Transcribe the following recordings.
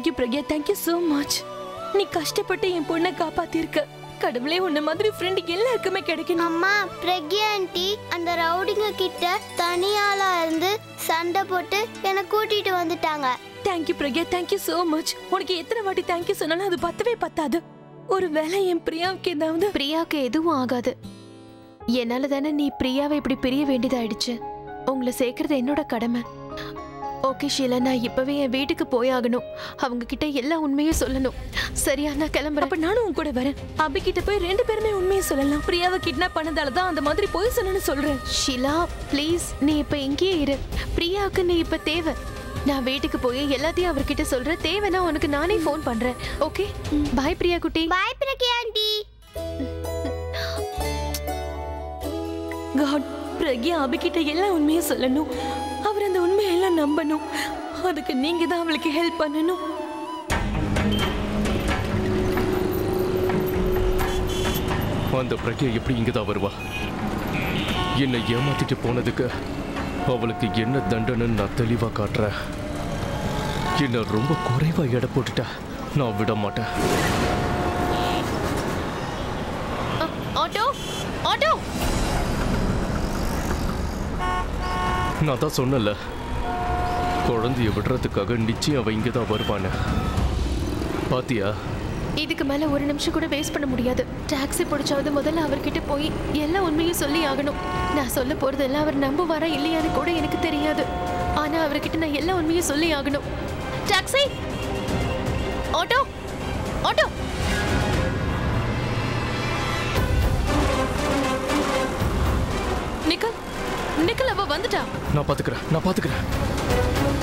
Thank you Pragya thank you so much நீ கஷ்டப்பட்டு என் பொண்ணை காப்பாத்திருக்க கடவுளே உன்ன மாதிரி ஃப்ரெண்ட் எல்லாருக்குமே கிடைக்கணும் அம்மா பிரக்யா ஆண்டி அந்த ரவுடிங்க கிட்ட தனியாளா இருந்து சண்டை போட்டு என்னை கூட்டிட்டு வந்துட்டாங்க thank you Pragya thank you so much உனக்கு எத்தனை வாட்டி தேங்க்யூ சொன்னாலும் அது பத்தவே பத்தாது ஒரு வேளை என் பிரியாவுக்கு ஏதாவது பிரியாவுக்கு எதுவும் ஆகாது என்னால தானே நீ பிரியாவை இப்படி பிரிய வேண்டியதாயிடுச்சு உங்களை சேர்க்கறது என்னோட கடமை ஓகே ஷீலா நான் இப்பவே என் வீட்டுக்கு போயாகணும் அவங்க கிட்ட எல்லா உண்மையும் சொல்லணும் சரியா நான் கிளம்புறேன் அப்ப நானும் உன் கூட வரேன் அபி கிட்ட போய் ரெண்டு பேருமே உண்மையை சொல்லலாம் பிரியாவை கிட்னாப் பண்ணதால தான் அந்த மாதிரி போய் சொன்னேன்னு சொல்றேன் ஷீலா ப்ளீஸ் நீ இப்ப இங்கேயே இரு பிரியாவுக்கு நீ இப்ப தேவை நான் வீட்டுக்கு போய் எல்லாத்தையும் அவர்கிட்ட சொல்றேன் தேவைன்னா உனக்கு நானே ஃபோன் பண்றேன் ஓகே பாய் பிரியா குட்டி bye Pragya aunty god Pragya Abhi கிட்ட எல்லா உண்மையும் சொல்லணும் அவர் அந்த உண்மையெல்லாம் நம்பணும் அதுக்கு நீங்க தான் அவளுக்கு ஹெல்ப் பண்ணணும் அந்த பிரக்யா எப்படி இங்கே தான் வருவா என்னை ஏமாத்திட்டு போனதுக்கு அவளுக்கு என்ன தண்டனைன்னு நான் தெளிவாக காட்டுறேன் என்னை ரொம்ப குறைவா எடை போட்டுட்டா நான் விட மாட்டேன் அ, ஆட்டோ ஆட்டோ நான் தான் சொன்னல குழந்தைய விடுறதுக்காக நிச்சயம் அவ இங்கே தான் வருவான்னு பாத்தியா இதுக்கு மேல ஒரு நிமிஷம் கூட வேஸ்ட் பண்ண முடியாது டாக்ஸி பிடிச்சாவது முதல்ல அவர்கிட்ட போய் எல்லா உண்மையும் சொல்லி ஆகணும் நான் சொல்ல போறதெல்லாம் அவர் நம்புவாரா இல்லையான்னு கூட எனக்கு தெரியாது ஆனா அவர்கிட்ட நான் எல்லா உண்மையும் சொல்லி ஆகணும் டாக்ஸி ஆட்டோ ஆட்டோ நிக்கல் நிக்கல் அவ வந்துட்டா நான் பாத்துக்கிறேன் நான் பாத்துக்கிறேன்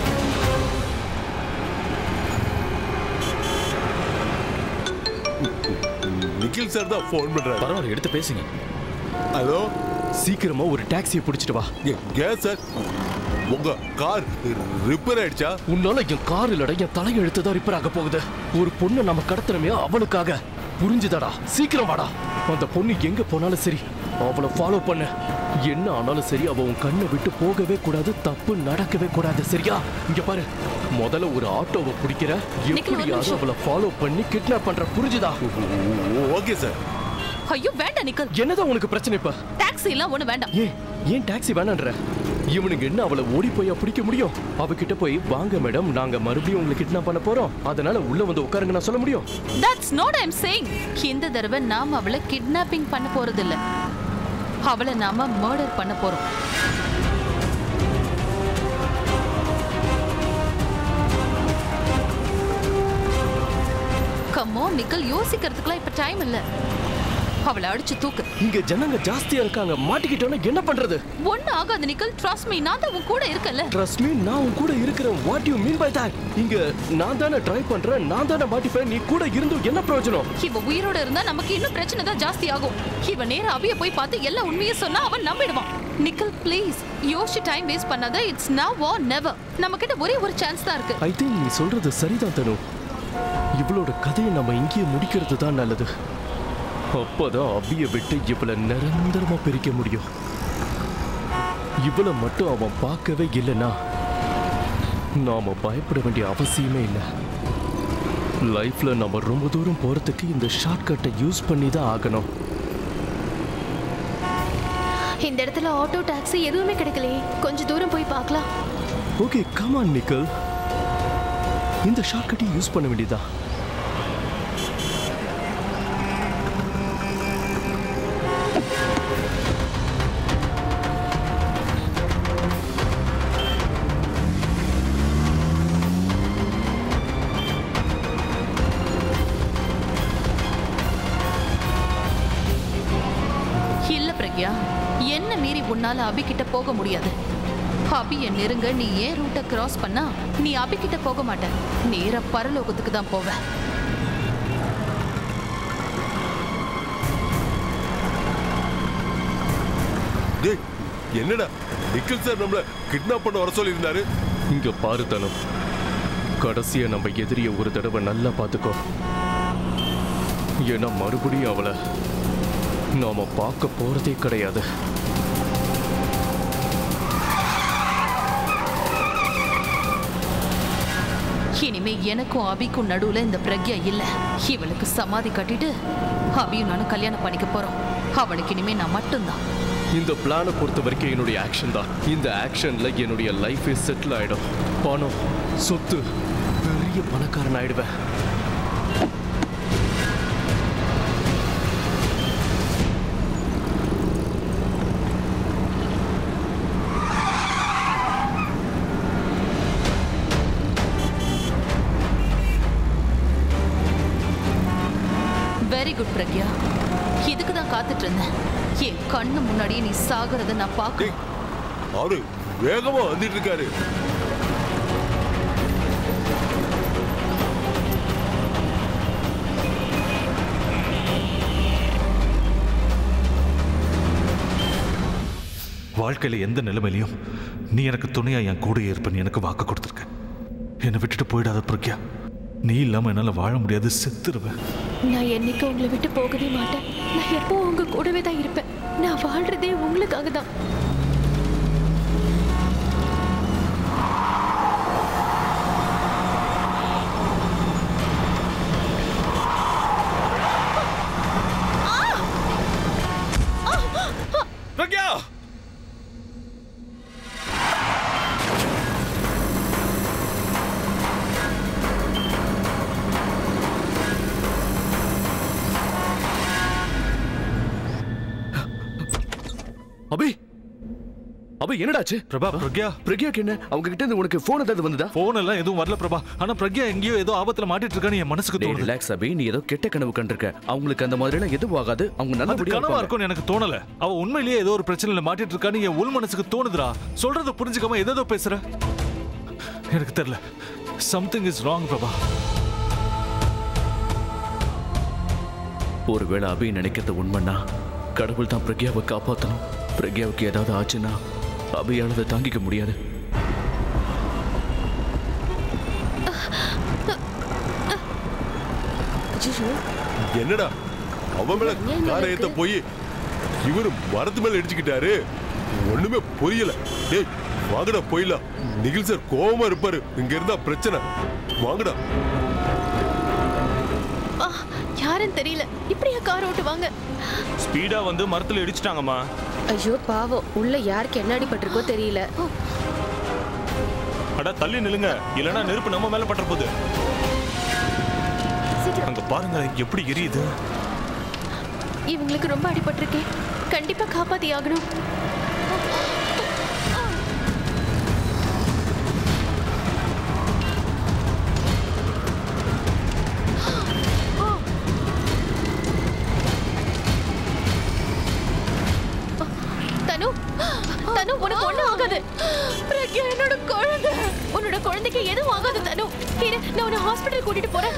நிக்கில் சார் தான் ஃபோன் பண்றாரு பரவாயில்ல எடுத்து பேசுங்க ஹலோ சீக்கிரமா ஒரு டாக்ஸியை பிடிச்சிட்டு வா ஏன் சார் உங்க கார் ரிப்பேர் ஆயிடுச்சா உன்னால என் கார் இல்லடா என் தலையெழுத்து தான் ரிப்பேர் ஆக போகுது ஒரு பொண்ணை நம்ம கடத்துறமே அவளுக்காக புரிஞ்சுதாடா சீக்கிரம் வாடா அந்த பொண்ணு எங்க போனாலும் சரி அவளை ஃபாலோ பண்ண என்ன ஆனாலும் சரி அவ உன் கண்ணை விட்டு போகவே கூடாது தப்பு நடக்கவே கூடாது சரியா இங்க பாரு முதல்ல ஒரு ஆட்டோவை பிடிக்கிற எப்படியாவது நிமிஷம். அவளை ஃபாலோ பண்ணி கிட்னாப் பண்ற புரிஞ்சுதா ஓகே சார் ஐயோ வேண்டாம் நிக்கல் என்னதான் உனக்கு பிரச்சனை இப்ப டாக்ஸி எல்லாம் ஒண்ணு வேண்டாம் ஏன் ஏன் டாக்ஸி வேணான்ற இவனுக்கு என்ன அவளை ஓடி போய் பிடிக்க முடியும் அவகிட்ட போய் வாங்க மேடம் நாங்க மறுபடியும் உங்களை கிட்னாப் பண்ண போறோம் அதனால உள்ள வந்து உட்காருங்க நான் சொல்ல முடியும் தட்ஸ் நாட் ஐம் சேயிங் இந்த தடவை நாம அவளை கிட்னாப்பிங் பண்ண போறது இல்ல அவளை நாம மர்டர் பண்ண போறோம் கம்மோ நிக்கல் யோசிக்கிறதுக்குலாம் இப்ப டைம் இல்ல அவளை அடிச்சு தூக்கு இங்க ஜனங்க ஜாஸ்தியா இருக்காங்க மாட்டிக்கிட்டோன்னா என்ன பண்றது ஒண்ணு ஆகாது நிக்கல் ட்ரஸ்ட் மீ நான் தான் உன் கூட இருக்கல ட்ரஸ்ட் மீ நான் உன் கூட இருக்கிறேன் what you mean by that இங்க நான் தானே ட்ரை பண்றேன் நான் தானே மாட்டிப்பேன் நீ கூட இருந்தும் என்ன பிரயோஜனம் இவ உயிரோட இருந்தா நமக்கு இன்னும் பிரச்சனை தான் ஜாஸ்தி ஆகும் இவ நேரா அவிய போய் பார்த்து எல்லா உண்மையும் சொன்னா அவன் நம்பிடுவான் நிக்கல் ப்ளீஸ் யோசிச்சு டைம் வேஸ்ட் பண்ணாத இட்ஸ் நவ் ஆர் நெவர் நம்ம கிட்ட ஒரே ஒரு சான்ஸ் தான் இருக்கு ஐ திங்க் நீ சொல்றது சரிதான் தனு இவளோட கதையை நம்ம இங்கேயே முடிக்கிறது தான் நல்லது அப்பதான் அபிய விட்டு இவளை நிரந்தரமா பிரிக்க முடியும் இவளை மட்டும் அவன் பார்க்கவே இல்லைன்னா நாம பயப்பட வேண்டிய அவசியமே இல்லை லைஃப்ல நம்ம ரொம்ப தூரம் போறதுக்கு இந்த ஷார்ட்கட்டை யூஸ் பண்ணி தான் ஆகணும் இந்த இடத்துல ஆட்டோ டாக்ஸி எதுவுமே கிடைக்கலையே கொஞ்சம் தூரம் போய் பார்க்கலாம் ஓகே கமான் நிக்கல் இந்த ஷார்ட்கட்டை யூஸ் பண்ண வேண்டியதா இல்ல பிரக்யா என்ன மீறி உன்னால அபி கிட்ட போக முடியாது அபிய நெருங்க நீ ஏன் ரூட்டை கிராஸ் பண்ணா நீ அபி கிட்ட போக மாட்ட நேரா பரலோகத்துக்கு தான் போவ டேய் என்னடா நிக்கில் சார் நம்மள கிட்னாப் பண்ண வர சொல்லியிருந்தாரு இங்க பாரு தனம் கடைசியா நம்ம எதிரிய ஒரு தடவை நல்லா பார்த்துக்கோ ஏன்னா மறுபடியும் அவளை நாம பார்க்க போறதே கிடையாது இனிமே எனக்கும் அபிக்கும் நடுவுல இந்த பிரக்யா இல்ல இவளுக்கு சமாதி கட்டிட்டு அபியும் நானும் கல்யாணம் பண்ணிக்க போறோம் அவளுக்கு இனிமே நான் மட்டும்தான் இந்த பிளானை பொறுத்த வரைக்கும் என்னுடைய ஆக்ஷன் தான் இந்த ஆக்ஷன்ல என்னுடைய லைஃபே செட்டில் ஆயிடும் பணம் சொத்து பெரிய பணக்காரன் ஆயிடுவேன் வெரி குட் பிரக்யா இதுக்கு தான் காத்துட்டு இருந்தேன் என் கண்ணு முன்னாடியே நீ சாகுறத நான் பார்க்க டேய், அவரு வேகமா வந்துட்டு இருக்காரு வாழ்க்கையில எந்த நிலைமையிலையும் நீ எனக்கு துணையா என் கூட இருப்பேன்னு எனக்கு வாக்கு கொடுத்துருக்க என்னை விட்டுட்டு போயிடாத பிரக்யா நீ இல்லாம என்னால வாழ முடியாது செத்துருவேன் நான் என்னைக்கு உங்களை விட்டு போகவே மாட்டேன் நான் எப்பவும் உங்க கூடவே தான் இருப்பேன் நான் வாழ்றதே உங்களுக்காக தான் பிரக்யா அபி அபி என்னடாச்சு பிரபா பிரக்யா பிரக்யாக்கு என்ன அவங்க கிட்ட இருந்து உனக்கு போன் ஏதாவது வந்ததா போன் எல்லாம் எதுவும் வரல பிரபா ஆனா பிரக்யா எங்கேயோ ஏதோ ஆபத்துல மாட்டிட்டு இருக்கான்னு என் மனசுக்கு டேய் தோணுது ரிலாக்ஸ் அபி நீ ஏதோ கெட்ட கனவு கண்டிருக்க அவங்களுக்கு அந்த மாதிரி எல்லாம் எதுவும் ஆகாது அவங்க அது நல்லபடியா கனவா இருப்பாங்க. இருக்கும்னு எனக்கு தோணல அவ உண்மையிலேயே ஏதோ ஒரு பிரச்சனையில மாட்டிட்டு இருக்கான்னு என் உள் மனசுக்கு தோணுதுடா சொல்றத புரிஞ்சுக்காம ஏதோ பேசுற எனக்கு தெரியல சம்திங் இஸ் ராங் பிரபா ஒருவேளை அபி நினைக்கிறது உண்மைன்னா கடவுள் தான் பிரக்யாவை காப்பாற்றணும் பிரக்யாவுக்கு ஏதாவது ஆச்சுன்னா அபியால் அதை தாங்கிக்க முடியாது என்னடா அவன் மேல காரை ஏத்த போய் இவரு மரத்து மேல இடிச்சுக்கிட்டாரு ஒண்ணுமே புரியல டேய் வாங்கடா போயிடலாம் நிகில் சார் கோவமா இருப்பாரு இங்க இருந்தா பிரச்சனை வாங்கடா ஆ, யாருன்னு தெரியல இப்படியா கார் ஓட்டுவாங்க ஸ்பீடா வந்து மரத்துல இடிச்சிட்டாங்கம்மா ஐயோ பாவம் உள்ள யாருக்கு என்ன அடிபட்டிருக்கோ தெரியல அட தள்ளி நில்லுங்க இல்லனா நெருப்பு நம்ம மேல பற்ற போகுது அங்க பாருங்க எப்படி எரியுது இவங்களுக்கு ரொம்ப அடிபட்டிருக்கே கண்டிப்பா காப்பாத்தி ஆகணும் தனு தனு உனக்கு ஒண்ணும் ஆகாது பிரக்யா என்னோட குழந்தை உன்னோட குழந்தைக்கு எதுவும் ஆகாது தனு இரு நான் உன்னை ஹாஸ்பிட்டல் கூட்டிட்டு போறேன்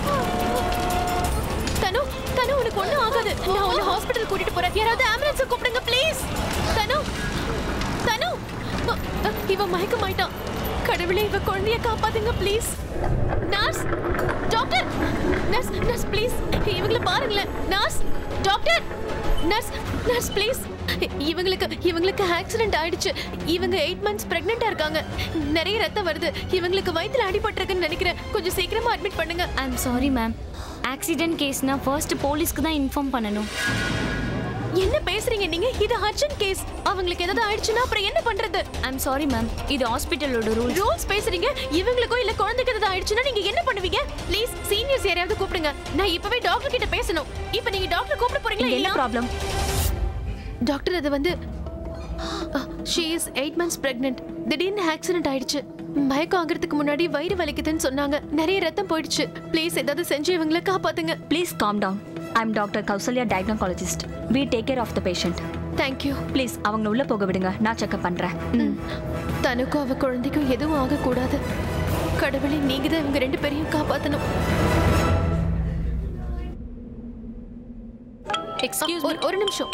தனு தனு உனக்கு ஒண்ணும் ஆகாது நான் உன்னை ஹாஸ்பிட்டல் கூட்டிட்டு போறேன் யாராவது ஆம்புலன்ஸ் கூப்பிடுங்க ப்ளீஸ் தனு தனு அ, அ, இவ மயக்க மாட்டான் கடவுளே இவ குழந்தைய காப்பாத்துங்க please nurse doctor nurse nurse please இவங்கள பாருங்களேன் nurse doctor nurse nurse please இவங்களுக்கு இவங்களுக்கு ஆக்சிடென்ட் ஆயிடுச்சு இவங்க எயிட் மந்த்ஸ் பிரெக்னெண்டா இருக்காங்க நிறைய ரத்தம் வருது இவங்களுக்கு வயித்துல அடிபட்டிருக்குன்னு நினைக்கிறேன் கொஞ்சம் சீக்கிரமா அட்மிட் பண்ணுங்க ஐம் சாரி மேம் ஆக்சிடென்ட் கேஸ்னா ஃபர்ஸ்ட் போலீஸ்க்கு தான் இன்ஃபார்ம் பண்ணணும் என்ன பேசுறீங்க நீங்க இது அர்ஜென்ட் கேஸ் அவங்களுக்கு ஏதாவது ஆயிடுச்சுன்னா அப்புறம் என்ன பண்றது ஐம் சாரி மேம் இது ஹாஸ்பிட்டலோட ரூல் ரூல்ஸ் பேசுறீங்க இவங்களுக்கோ இல்ல குழந்தைக்கு ஏதாவது ஆயிடுச்சுன்னா நீங்க என்ன பண்ணுவீங்க ப்ளீஸ் சீனியர்ஸ் யாரையாவது கூப்பிடுங்க நான் இப்பவே டாக்டர் கிட்ட பேசணும் இப்போ நீங்க டாக்டர் கூப்பிட போறீங்களா என்ன இல்ல ப்ராப்ளம் டாக்டர் அது வந்து she is eight months pregnant திடீர்னு ஆக்சிடென்ட் ஆயிடுச்சு மயக்கம் ஆகிறதுக்கு முன்னாடி வயிறு வலிக்குதுன்னு சொன்னாங்க நிறைய ரத்தம் போயிடுச்சு ப்ளீஸ் ஏதாவது செஞ்சு இவங்களை காப்பாத்துங்க please calm down I'm doctor Kausalya gynaecologist we take care of the patient thank you please அவங்கள உள்ள போக விடுங்க நான் செக்அப் பண்றேன் ம். தனக்கும் அவ குழந்தைக்கும் எதுவும் ஆகக்கூடாது கடவுளே நீங்க தான் இவங்க ரெண்டு பேரையும் காப்பாத்தணும் எக்ஸ்கியூஸ் ஒரு- ஒரு நிமிஷம்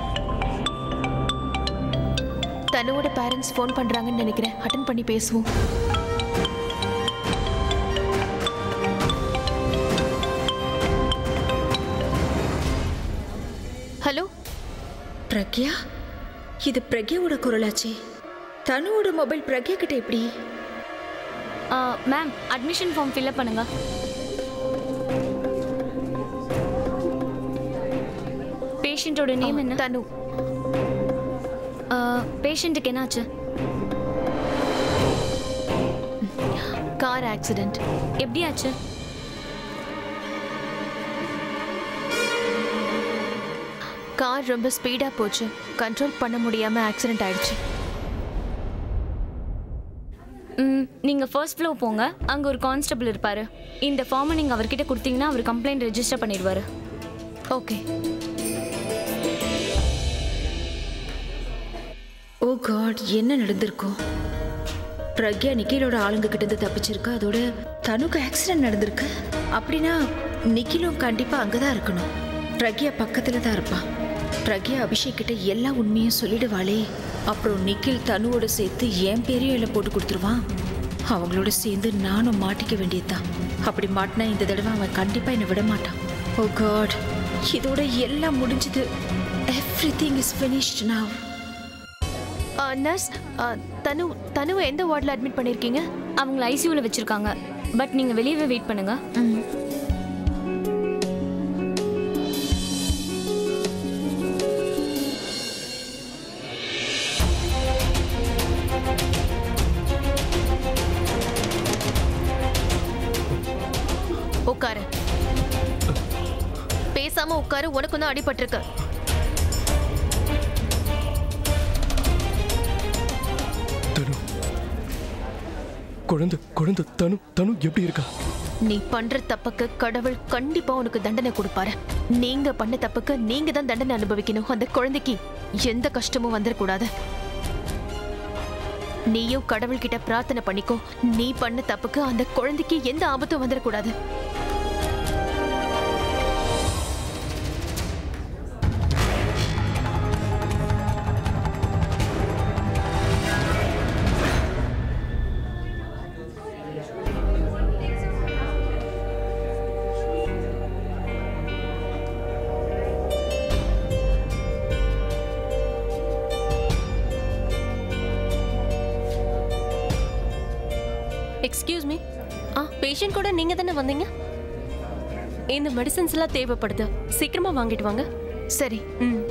தனுவோட பேரண்ட்ஸ் ஃபோன் பண்றாங்கன்னு நினைக்கிறேன் அட்டன் பண்ணி பேசுவோம் ஹலோ பிரக்யா இது பிரக்யாவோட குரலாச்சே தனுவோட மொபைல் பிரக்யா கிட்ட எப்படி மேம் அட்மிஷன் ஃபார்ம் ஃபில்அப் பண்ணுங்க பேஷண்ட்டோட நேம் என்ன தனு பேஷண்ட்டுக்கு என்னாச்சு கார் ஆக்சிடென்ட் எப்படி ஆச்சு கார் ரொம்ப ஸ்பீடா போச்சு கண்ட்ரோல் பண்ண முடியாம ஆக்சிடென்ட் ஆயிடுச்சு ம், நீங்க ஃபர்ஸ்ட் ஃப்ளோர் போங்க அங்க ஒரு கான்ஸ்டபிள் இருப்பாரு இந்த ஃபார்மை நீங்க அவர்கிட்ட கொடுத்தீங்கன்னா அவர் கம்ப்ளைண்ட் ரெஜிஸ்டர் பண்ணிடுவாரு ஓகே ஓ காட் என்ன நடந்திருக்கும் பிரக்யா நிக்கிலோட ஆளுங்க கிட்ட இருந்து தப்பிச்சிருக்கா அதோட தனுக்கு ஆக்சிடென்ட் நடந்திருக்கு அப்படின்னா நிக்கிலும் கண்டிப்பா அங்கதான் இருக்கணும் பிரக்யா பக்கத்துல தான் இருப்பா பிரக்யா அபிஷேக் கிட்ட எல்லா உண்மையும் சொல்லிடுவாளே அப்புறம் நிக்கில் தனுவோட சேர்த்து என் பேரையும் எல்லாம் போட்டு கொடுத்துருவான் அவங்களோட சேர்ந்து நானும் மாட்டிக்க வேண்டியதுதான் அப்படி மாட்டினா இந்த தடவை அவன் கண்டிப்பா என்னை விட மாட்டான் ஓ காட் இதோட எல்லாம் முடிஞ்சது everything is finished now nurse Tanu தனுவை எந்த வார்டில் அட்மிட் பண்ணியிருக்கீங்க அவங்கள ஐசியூவில் வச்சிருக்காங்க பட் நீங்க வெளியவே வெயிட் பண்ணுங்க உட்காரு பேசாம உட்காரு உனக்கு தான் அடிபட்டிருக்கு தனு குழந்தை குழந்தை தனு தனு எப்படி இருக்கா நீ பண்ற தப்புக்கு கடவுள் கண்டிப்பா உனக்கு தண்டனை கொடுப்பாரு நீங்க பண்ண தப்புக்கு நீங்க தான் தண்டனை அனுபவிக்கணும் அந்த குழந்தைக்கு எந்த கஷ்டமும் வந்துடக்கூடாது நீயும் கடவுள் கிட்ட பிரார்த்தனை பண்ணிக்கோ நீ பண்ண தப்புக்கு அந்த குழந்தைக்கு எந்த ஆபத்தும் வந்துடக்கூடாது எக்ஸ்கியூஸ் மீ ஆ பேஷண்ட் கூட நீங்க தானே வந்தீங்க இந்த மெடிசன்ஸ் எல்லாம் தேவைப்படுது சீக்கிரமா வாங்கிட்டு வாங்க சரி ம்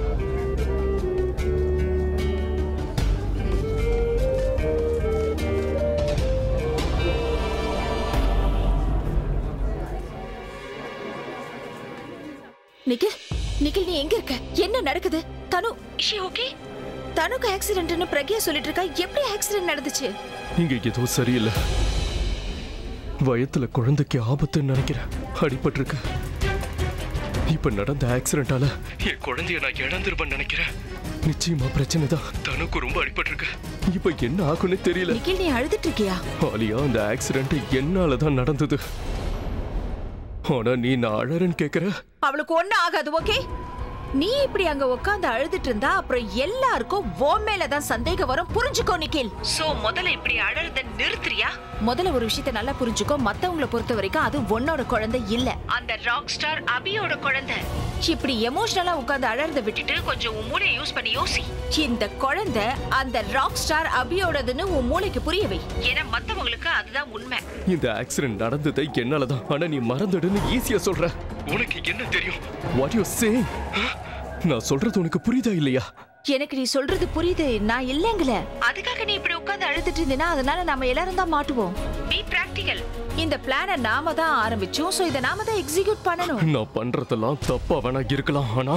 நிக்கில் நிக்கில் நீ எங்க இருக்க என்ன நடக்குது தனு ஷி ஓகே தனுக்கு ஆக்சிடென்ட்னு பிரக்யா சொல்லிட்டு இருக்கா எப்படி ஆக்சிடென்ட் நடந்துச்சு இங்க ஏதோ சரியில்லை வயத்துல குழந்தைக்கு ஆபத்துன்னு நினைக்கிறேன் அடிபட்டிருக்கு இப்ப நடந்த ஆக்சிடென்டால என் குழந்தைய நான் இழந்துருப்பேன்னு நினைக்கிறேன் நிச்சயமா பிரச்சனை தான் தனக்கு ரொம்ப அடிபட்டிருக்கு இப்ப என்ன ஆகும்னு தெரியல நிக்கில் நீ அழுதுட்டு இருக்கியா ஆலியா அந்த ஆக்சிடென்ட் என்னால தான் நடந்தது ஆனா நீ நான் அழறேன்னு கேக்குற அவளுக்கு ஒண்ணு ஆகாது ஓகே நீ இப்படி அங்க உட்கார்ந்து அழுதுட்டு இருந்தா அப்புறம் எல்லாருக்கும் ஓ மேல தான் சந்தேகம் வரும் புரிஞ்சுக்கோ நிக்கில் சோ முதல்ல இப்படி அழறத நிறுத்துறியா முதல்ல ஒரு விஷயத்தை நல்லா புரிஞ்சுக்கோ மத்தவங்கள பொறுத்த வரைக்கும் அது உன்னோட குழந்தை இல்ல அந்த ராக் ஸ்டார் அபியோட குழந்தை இப்படி எமோஷனலா உட்கார்ந்து அழறத விட்டுட்டு கொஞ்சம் உன் மூளையை யூஸ் பண்ணி யோசி இந்த குழந்தை அந்த ராக் ஸ்டார் அபியோடதுன்னு உன் மூளைக்கு புரிய வை ஏன்னா மத்தவங்களுக்கு அதுதான் உண்மை இந்த ஆக்சிடென்ட் நடந்ததை என்னால தான் ஆனா நீ மறந்துடுன்னு ஈஸியா சொல்ற உனக்கு என்ன தெரியும் வாட் யூ சேயிங் நான் சொல்றது உனக்கு புரியுதா இல்லையா எனக்கு நீ சொல்றது புரியுது நான் இல்லைங்கள அதுக்காக நீ இப்படி உட்கார்ந்து அழுதுட்டு இருந்தீனா அதனால நாம எல்லாரும் தான் மாட்டுவோம் பி பிராக்டிகல் இந்த பிளானை நாம தான் ஆரம்பிச்சோம் சோ இதை நாம தான் எக்ஸிக்யூட் பண்ணணும் நான் பண்றதெல்லாம் தப்பா வேணா இருக்கலாம் ஆனா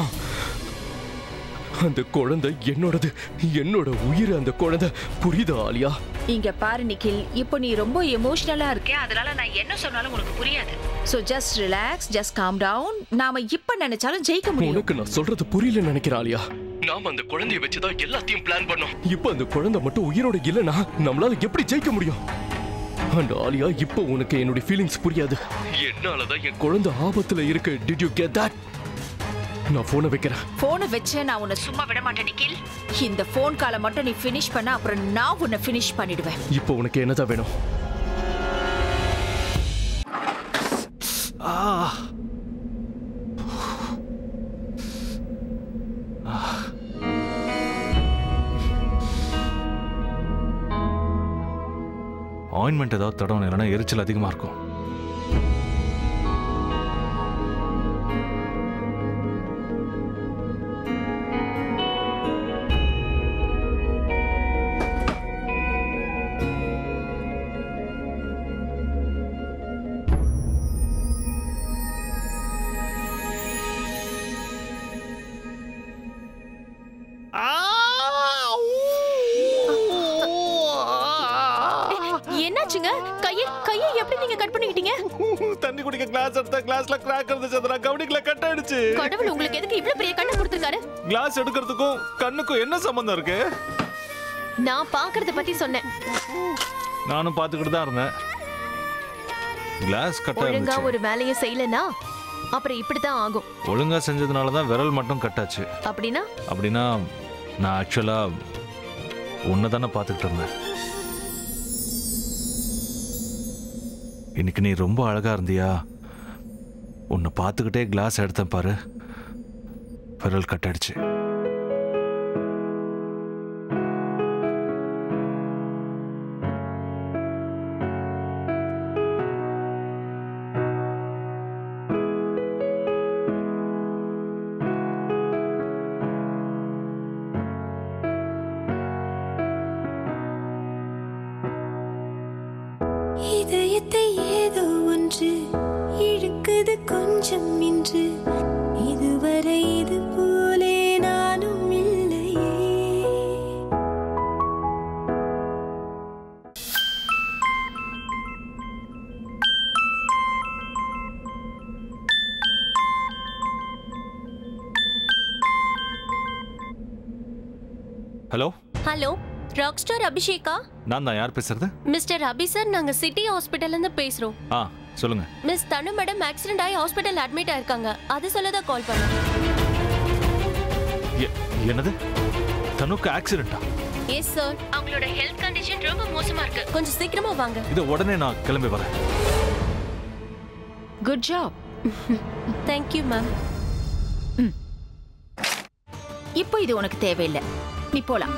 அந்த குழந்தை என்னோடது என்னோட உயிர் அந்த குழந்தை புரியுதா ஆலியா இங்க பாரு நிக்கில் இப்போ நீ ரொம்ப எமோஷனலா இருக்கே அதனால நான் என்ன சொன்னாலும் உனக்கு புரியாது so just relax just calm down நாம இப்ப நினைச்சாலும் ஜெயிக்க முடியும் உனக்கு நான் சொல்றது புரியல நினைக்கிறேன் ஆலியா நாம அந்த குழந்தைய வச்சுதான் எல்லாத்தையும் பிளான் பண்ணோம் இப்போ அந்த குழந்தை மட்டும் உயிரோட இல்லனா நம்மளால எப்படி ஜெயிக்க முடியும் அந்த ஆலியா இப்போ உனக்கு என்னுடைய ஃபீலிங்ஸ் புரியாது என்னாலதான் என் குழந்தை ஆபத்துல இருக்கு டிட் யூ கெட் தட் நான் போனை வைக்கிறேன் போனை வச்சு நான் உன்னை சும்மா விட மாட்டேன் நிக்கில் இந்த போன் காலை மட்டும் நீ ஃபினிஷ் பண்ண அப்புறம் நான் உன்னை ஃபினிஷ் பண்ணிடுவேன் இப்போ உனக்கு என்னதான் வேணும் ஆயின்மெண்ட் ஏதாவது தடவணும் இல்லைன்னா எரிச்சல் அதிகமாக இருக்கும் என்னாச்சுங்க கையை கையை எப்படி நீங்க கட் பண்ணிக்கிட்டீங்க தண்ணி குடிக்க கிளாஸ் எடுத்தா கிளாஸ்ல கிராக் இருந்துச்சு அதை நான் கவனிக்கல கட் ஆயிடுச்சு கடவுள் உங்களுக்கு எதுக்கு இவ்ளோ பெரிய கண்ணை கொடுத்திருக்காரு கிளாஸ் எடுக்கிறதுக்கும் கண்ணுக்கும் என்ன சம்பந்தம் இருக்கு நான் பாக்குறத பத்தி சொன்னேன் நானும் பார்த்துக்கிட்டு தான் இருந்தேன் கிளாஸ் கட் ஒழுங்கா ஆயிருந்துச்சு ஒரு வேலையை செய்யலனா அப்புறம் இப்படித்தான் ஆகும் ஒழுங்கா செஞ்சதுனால தான் விரல் மட்டும் கட்டாச்சு அப்படின்னா அப்படின்னா நான் ஆக்சுவலா உன்னை தானே பார்த்துக்கிட்டு இருந்தேன் இன்னைக்கு நீ ரொம்ப அழகா இருந்தியா உன்னை பார்த்துக்கிட்டே கிளாஸ் எடுத்தேன் பாரு விரல் கட்டாயிடுச்சு இதயத்தை ஏதோ ஒன்று இழுக்குது கொஞ்சம் இன்று இதுவரை இது போலே நானும் இல்லையே ஹலோ ஹலோ ராக் ஸ்டார் அபிஷேகா நான் தான் யார் பேசுறது மிஸ்டர் அபி சார் நாங்க சிட்டி ஹாஸ்பிட்டல்ல இருந்து பேசுறோம் ஆ சொல்லுங்க மிஸ் தனு மேடம் ஆக்சிடென்ட் ஆகி ஹாஸ்பிட்டல் அட்மிட் ஆயிருக்காங்க அது சொல்ல தான் கால் பண்ணேன் எ- என்னது தனுக்கு ஆக்சிடென்ட்டா எஸ் சார் அவங்களோட ஹெல்த் கண்டிஷன் ரொம்ப மோசமா இருக்கு கொஞ்சம் சீக்கிரமா வாங்க இது உடனே நான் கிளம்பி வரேன் குட் ஜாப் தேங்க்யூ மேம் இப்போ இது உனக்கு தேவையில்லை நீ போலாம்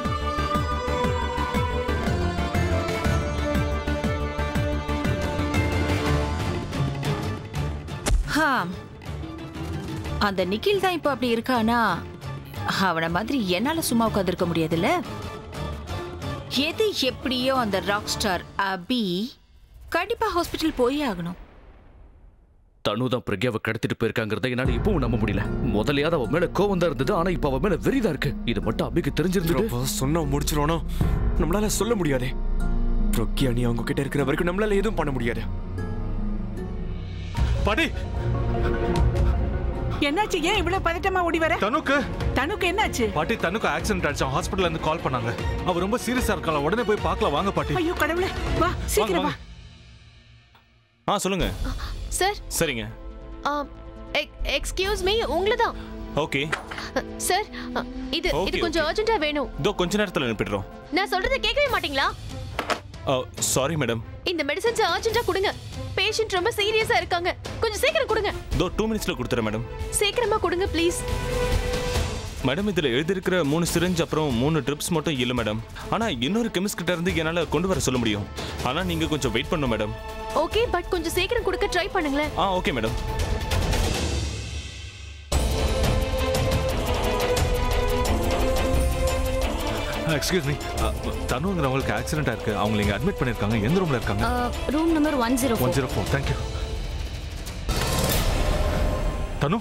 ஹா அந்த நிக்கில் தான் இப்போ அப்படி இருக்கானா அவன மாதிரி என்னால சும்மா உட்காந்துருக்க முடியாதுல்ல எது எப்படியோ அந்த ராக் ஸ்டார் அபி கண்டிப்பா ஹாஸ்பிட்டல் போயே ஆகணும் தனு தான் பிரக்யாவை கடத்திட்டு போயிருக்காங்கிறத என்னால இப்பவும் நம்ப முடியல முதலையாவது அவன் மேல கோவம் தான் இருந்தது ஆனா இப்ப அவன் மேல வெறிதா இருக்கு இது மட்டும் அபிக்கு தெரிஞ்சிருந்தது அப்போ சொன்னா முடிச்சிருவானோ நம்மளால சொல்ல முடியாதே பிரக்யா நீ அவங்க கிட்ட இருக்கிற வரைக்கும் நம்மளால எதுவும் பண்ண முடியாது பாடி என்னாச்சு ஏன் இவ்வளவு பதட்டமா ஓடி வர தனுக்கு தனுக்கு என்னாச்சு பாட்டி தனுக்கு ஆக்சிடென்ட் ஆயிடுச்சு ஹாஸ்பிட்டல்ல இருந்து கால் பண்ணாங்க அவ ரொம்ப சீரியஸா இருக்காளா உடனே போய் பார்க்கலாம் வாங்க பாட்டி ஐயோ கடவுளே வா சீக்கிரம் வா ஆ சொல்லுங்க சார் சரிங்க எக்ஸ்கியூஸ் மீ உங்களை தான் ஓகே சார் இது இது Okay, கொஞ்சம் அர்ஜென்ட்டா வேணும் இதோ கொஞ்ச நேரத்தில் அனுப்பிடுறோம் நான் சொல்றதை கேட்கவே மாட்டீங்களா சாரி மேடம் இந்த மெடிசன்ஸ் அர்ஜென்ட்டா கொடுங்க பேஷண்ட் ரொம்ப சீரியஸா இருக்காங்க கொஞ்சம் சீக்கிரம் கொடுங்க இதோ டூ மினிட்ஸில் கொடுத்துறேன் மேடம் சீக்கிரமா கொடுங்க ப்ளீஸ் மேடம் இதில் எழுதியிருக்கிற மூணு சிரிஞ்ச் அப்புறம் மூணு ட்ரிப்ஸ் மட்டும் இல்லை மேடம் ஆனால் இன்னொரு கெமிஸ்ட் கிட்ட இருந்து என்னால் கொண்டு வர சொல்ல முடியும் ஆனால் நீங்கள் கொஞ்சம் வெயிட் பண்ணணும் மேடம் ஓகே பட் கொஞ்சம் சீக்கிரம் கொடுக்க ட்ரை பண்ணுங்களேன் ஆ ஓகே மேடம் எக்ஸ்கியூஸ் மீ தனுங்கிறவங்களுக்கு ஆக்சிடென்ட் ஆயிருக்கு அவங்க இங்க அட்மிட் பண்ணிருக்காங்க எந்த ரூம்ல இருக்காங்க room number one zero one zero four thank you Tanu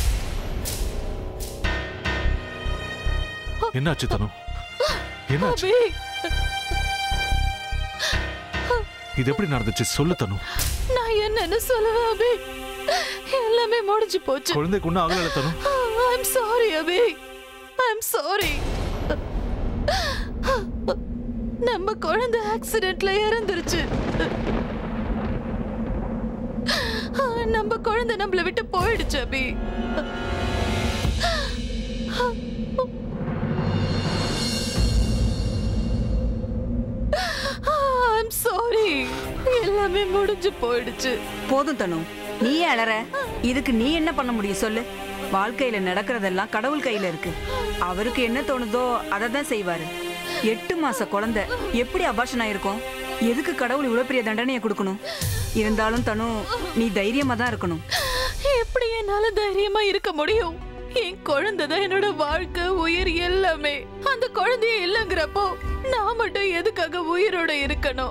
என்னாச்சு தனு என்னாச்சு இது எப்படி நடந்துச்சு சொல்லு தனு நான் என்னன்னு சொல்லுவேன் அபி எல்லாமே முடிஞ்சு போச்சு குழந்தைக்கு ஒன்றும் ஆகல Tanu I'm sorry Abhi I'm sorry நம்ம குழந்தை ஆக்சிடென்ட்ல இறந்துருச்சு நம்ம குழந்தை நம்மள விட்டு போயிடுச்சு அபி ஐம் சாரி எல்லாமே முடிஞ்சு போயிடுச்சு போதும் தனு நீ ஏன் அலற இதுக்கு நீ என்ன பண்ண முடியும் சொல்லு வாழ்க்கையில நடக்கிறதெல்லாம் கடவுள் கையில இருக்கு அவருக்கு என்ன தோணுதோ அதை தான் செய்வாரு எட்டு மாச குழந்தை எப்படி அபாஷன் ஆயிருக்கும் எதுக்கு கடவுள் இவ்வளவு பெரிய தண்டனையை கொடுக்கணும் இருந்தாலும் தனு நீ தைரியமா தான் இருக்கணும் எப்படி என்னால தைரியமா இருக்க முடியும் என் குழந்தை தான் என்னோட வாழ்க்கை உயிர் எல்லாமே அந்த குழந்தைய இல்லைங்கிறப்போ நான் மட்டும் எதுக்காக உயிரோட இருக்கணும்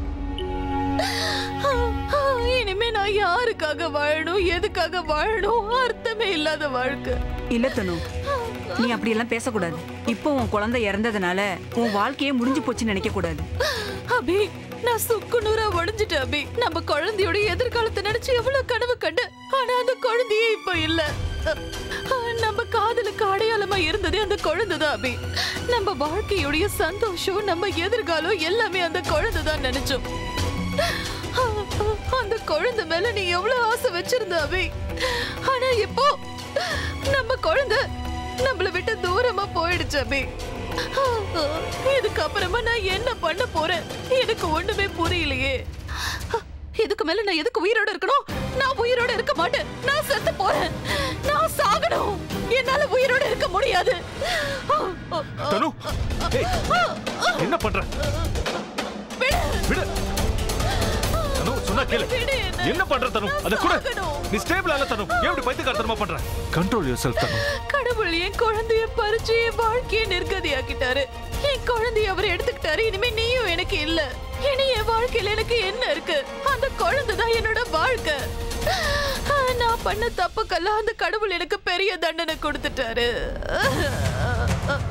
இனிமே நான் யாருக்காக வாழணும் எதுக்காக வாழணும் அர்த்தமே இல்லாத வாழ்க்கை இல்ல தனு நீ அப்படியெல்லாம் பேசக்கூடாது இப்போ உன் குழந்தை இறந்ததுனால உன் வாழ்க்கையே முடிஞ்சு போச்சுன்னு நினைக்க கூடாது அபி நான் சுக்கு நூறா உடைஞ்சிட்டேன் அபி நம்ம குழந்தையோட எதிர்காலத்தை நினைச்சு எவ்வளவு கனவு கண்டு ஆனா அந்த குழந்தையே இப்ப இல்ல அஹ், நம்ம காதலுக்கு அடையாளமா இருந்ததே அந்த குழந்தை தான் அபி நம்ம வாழ்க்கையுடைய சந்தோஷம் நம்ம எதிர்காலம் எல்லாமே அந்த குழந்தை தான் நினைச்சோம் அஹ், அந்த குழந்தை மேல நீ எவ்வளவு ஆசை வச்சிருந்த அபி ஆனா இப்போ நம்ம குழந்தை நம்மள விட்டு தூரமா போயிடுச்சு அபி இதுக்கு அப்புறமா நான் என்ன பண்ண போறேன் எனக்கு ஒண்ணுமே புரியலையே இதுக்கு மேல நான் எதுக்கு உயிரோட இருக்கணும் நான் உயிரோட இருக்க மாட்டேன் நான் செத்து போறேன் நான் சாகணும் என்னால உயிரோட இருக்க முடியாது தனு ஏய், என்ன பண்ற விடு தனு சொன்னா கேளு என்ன பண்ற தனு அத கூட நீ ஸ்டேபிள் ஆல தனு ஏன் இப்படி பைத்தியக்காரத்தனமா பண்ற கண்ட்ரோல் யுவர் செல்ஃப் தனு கடவுள் என் குழந்தைய பறிச்சு என் வாழ்க்கையை நிர்கதியாக்கிட்டாரு என் குழந்தைய அவர் எடுத்துக்கிட்டாரு இனிமே நீயும் எனக்கு இல்ல இனி என் வாழ்க்கையில எனக்கு என்ன இருக்கு அந்த குழந்தை தான் என்னோட வாழ்க்கை ஆஹ், நான் பண்ண தப்புக்கெல்லாம் அந்த கடவுள் எனக்கு பெரிய தண்டனை கொடுத்துட்டாரு